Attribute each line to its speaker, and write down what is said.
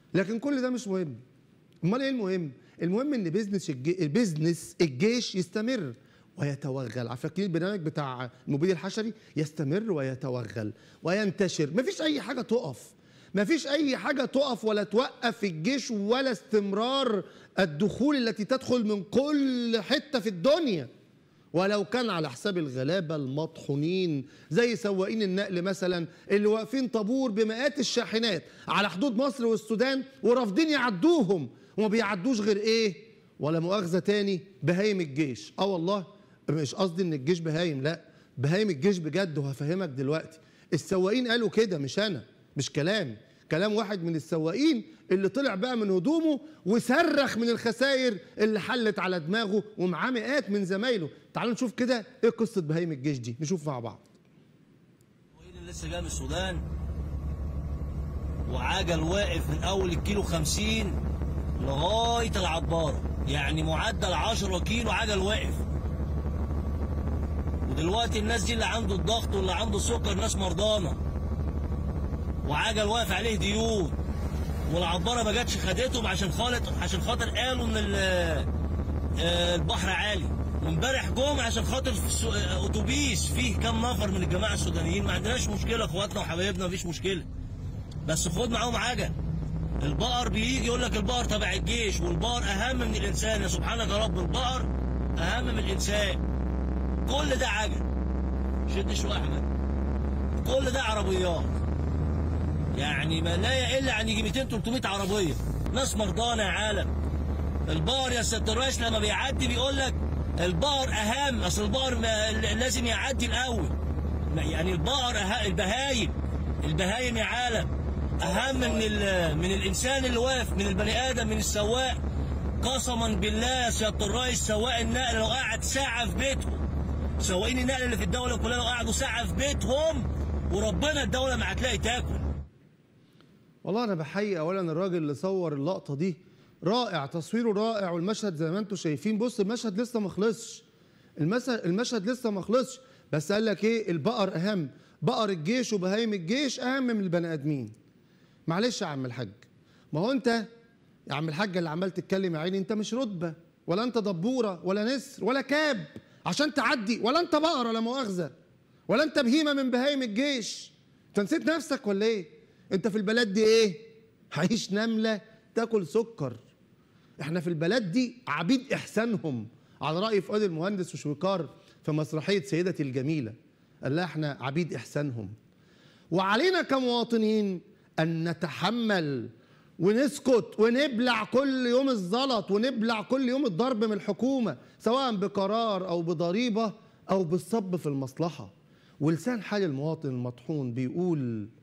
Speaker 1: لكن كل ده مش مهم امال ايه المهم المهم ان بيزنس الجي... البيزنس الجيش يستمر ويتوغل على فاكرين البرنامج بتاع المبيد الحشري يستمر ويتوغل وينتشر مفيش اي حاجه تقف مفيش اي حاجه تقف ولا توقف في الجيش ولا استمرار الدخول التي تدخل من كل حته في الدنيا ولو كان على حساب الغلابه المطحونين زي سواقين النقل مثلا اللي واقفين طابور بمئات الشاحنات على حدود مصر والسودان ورافضين يعدوهم وما بيعدوش غير ايه ولا مؤاخذه تاني بهايم الجيش اه والله مش قصدي ان الجيش بهايم لا بهايم الجيش بجد وهفهمك دلوقتي السواقين قالوا كده مش انا مش كلام كلام واحد من السواقين اللي طلع بقى من هدومه وصرخ من الخسائر اللي حلت على دماغه ومعاه مئات من زمايله تعالوا نشوف كده ايه قصه بهايم الجيش دي نشوف مع بعض
Speaker 2: اللي لسه جاي من السودان وعجل واقف من اول الكيلو 50 لغايه العباره يعني معدل 10 كيلو عجل واقف ودلوقتي الناس دي اللي عنده الضغط واللي عنده السكر ناس مرضانه وعجل واقف عليه ديون والعباره ما جاتش خدتهم عشان خالط عشان خاطر قالوا ان ال- آه، البحر عالي وامبارح جم عشان خاطر في السو- آه، اتوبيس فيه كام نفر من الجماعه السودانيين ما عندناش مشكله اخواتنا وحبايبنا مفيش مشكله بس خد معاهم عجل البقر بيجي يقول لك البقر تبع الجيش والبقر اهم من الانسان يا سبحانك يا رب البقر اهم من الانسان كل ده عجل شد شويه يا احمد كل ده عربيات يعني ما لا يقل عن يجي 200 300 عربيه ناس مرضانه يا عالم البقر يا ست الرئيس لما بيعدي بيقول لك البقر اهم اصل البقر ما لازم يعدي الاول ما- يعني البقر أه... البهايم البهايم يا عالم اهم من ال... من الانسان اللي واقف من البني ادم من السواق قسما بالله يا سياده الرئيس سواق النقل لو قعد ساعه في بيتهم سواقين النقل اللي في الدوله كلها لو قعدوا ساعه في بيتهم وربنا الدوله ما هتلاقي تاكل
Speaker 1: والله انا بحيي اولا الراجل اللي صور اللقطه دي رائع تصويره رائع والمشهد زي ما انتم شايفين بص المشهد لسه ما خلصش المشهد المشهد لسه ما خلصش بس قال لك ايه البقر اهم بقر الجيش وبهايم الجيش اهم من البني ادمين معلش يا عم الحاج ما هو انت يا عم الحاج اللي عمال تتكلم يا عيني انت مش رتبه ولا انت دبوره ولا نسر ولا كاب عشان تعدي ولا انت بقره لا مؤاخذه ولا انت بهيمه من بهايم الجيش انت نسيت نفسك ولا ايه انت في البلد دي ايه عايش نمله تاكل سكر احنا في البلد دي عبيد احسانهم على راي فؤاد المهندس وشويكار في مسرحيه سيدتي الجميله قال لها احنا عبيد احسانهم وعلينا كمواطنين ان نتحمل ونسكت ونبلع كل يوم الزلط ونبلع كل يوم الضرب من الحكومه سواء بقرار او بضريبه او بالصب في المصلحه ولسان حال المواطن المطحون بيقول